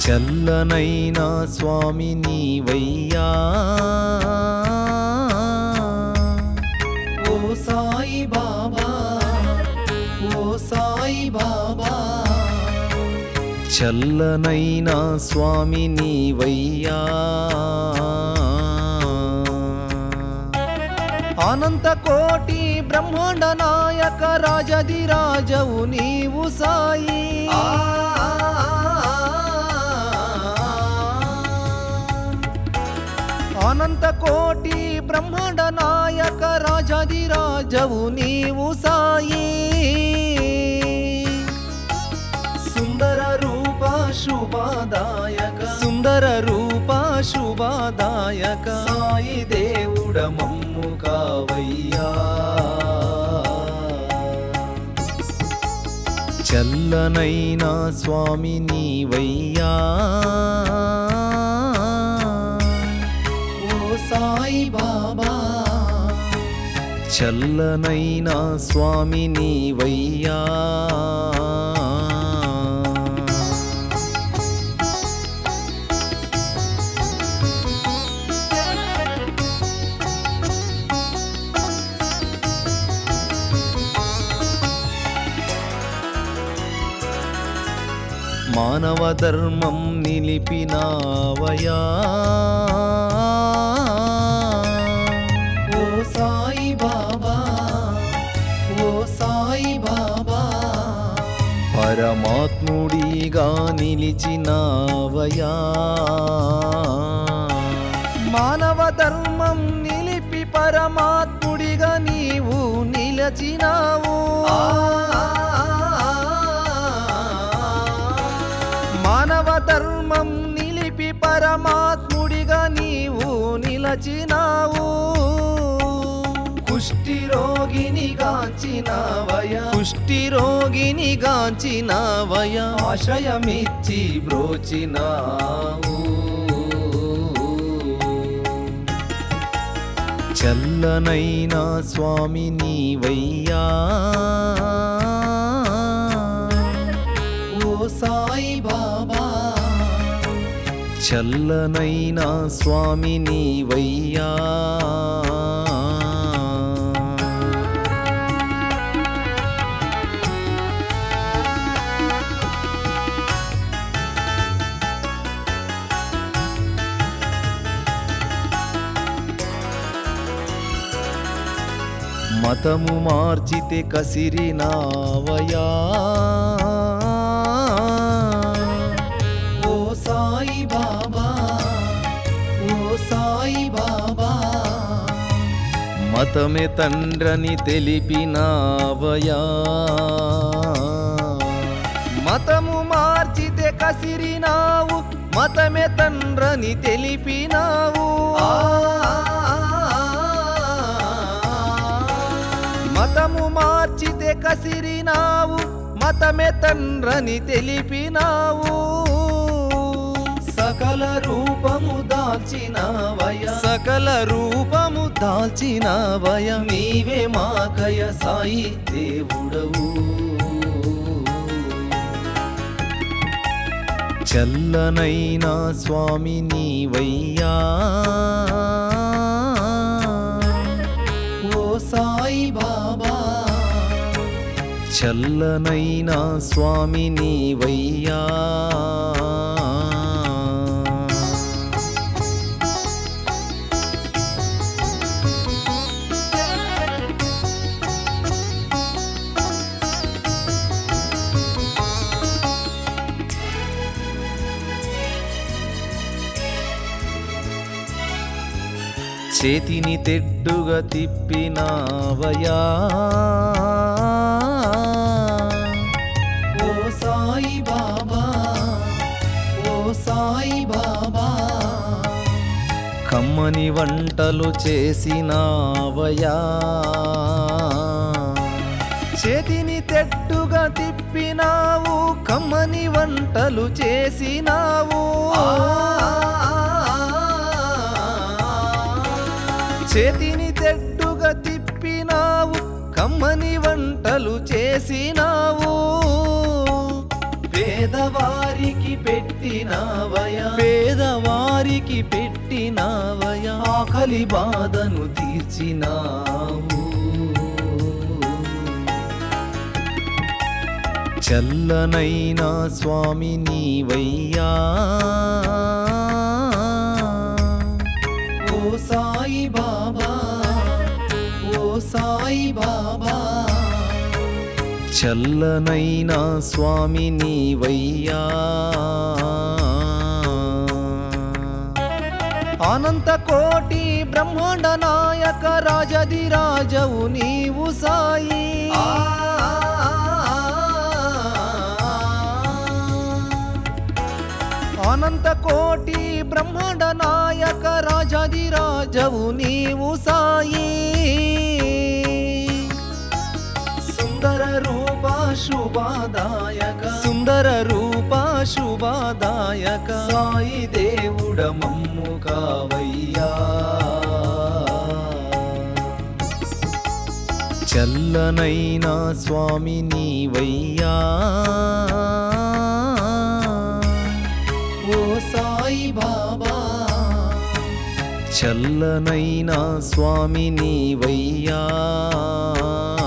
చల్లనైనా స్వామి నీవయ్యా ఓ సాయి బాబా ఓ సాయి బాబా చల్లనైనా స్వామి నీవయ్యా అనంత కోటి బ్రహ్మాండ నాయక రాజది రాజవు నీవు సాయి ఆ అనంత కోటి బ్రహ్మాండ నాయక రాజది రాజవు నీవు సాయి సుందర రూప శుభదాయక సుందర రూప శుభదాయక సాయి దేవుడ మమ్ము కావయ్యా చల్లనైనా స్వామి నీవయ్యా ఓ సాయి బాబా చల్లనైనా స్వామి నీవయ్యా మానవ ధర్మం నిలిపినావయా ఓ సాయి బాబా ఓ సాయి బాబా పరమాత్ముడిగా నిలిచినావయా మానవ ధర్మం నిలిపి పరమాత్ముడిగా నీవు నిలచినావు ఆ మానవ ధర్మం నిలిపి పరమాత్ముడిగా నీవు నిలచినావు కుష్టి రోగిని గాంచినవయా కుష్టి రోగిని గాంచినావయా ఆశయమిచ్చి బ్రోచినావు చల్లనైనా స్వామి నీవయ్యా ఓ సాయి బాబా చల్లనైనా స్వామి నీవయ్యా మతము మార్చితే కసిరినావయా ఓ సాయి బాబా ఓ సాయి బాబా మతమే తండ్రని తెలిపినావయా మతము మార్చితే కసిరినావు మతమే తండ్రని తెలిపినావు ఆ మతము మార్చితే కసిరినావు మతమే తండ్రని తెలిపినావు సకల రూపము దాల్చినవయా సకల రూపము దాల్చినవయ నీవే మాకయ సాయి దేవుడవు చల్లనైనా స్వామి నీవయ్యా ఓ సాయి బాబా చల్లనైనా స్వామి నీవయ్యా చేతిని తెడ్డుగా తిప్పినావయా ఓ సాయి బాబా ఓ సాయి బాబా కమ్మని వంటలు చేసినావయా చేతిని తెట్టుగా తిప్పినావు కమ్మని వంటలు చేసినావు చేతిని తెట్టుగా తిప్పినావు కమ్మని వంటలు చేసినావు పేదవారికి పెట్టి పెట్టినావయా పేదవారికి పెట్టినావయా ఆకలి బాధను తీర్చినావు చల్లనైనా స్వామి నీవయ్యా ఓ సాయి బాబా ఓ సాయి బాబా చల్లనైనా స్వామి నీవయ్యా అనంత కోటి బ్రహ్మాండ నాయక రాజది రాజవు నీవు సాయి అనంత కోటి బ్రహ్మాండ నాయక రాజది రాజవు నీవు సాయి సుందర రూప శుభాదాయక సుందర రూప శుభాదాయక సాయి దేవుడ మమ్ము కావయ్యా చల్లనైనా స్వామి నీవయ్యా ఓ సాయి బాబా చల్లనైనా స్వామి నీవయ్యా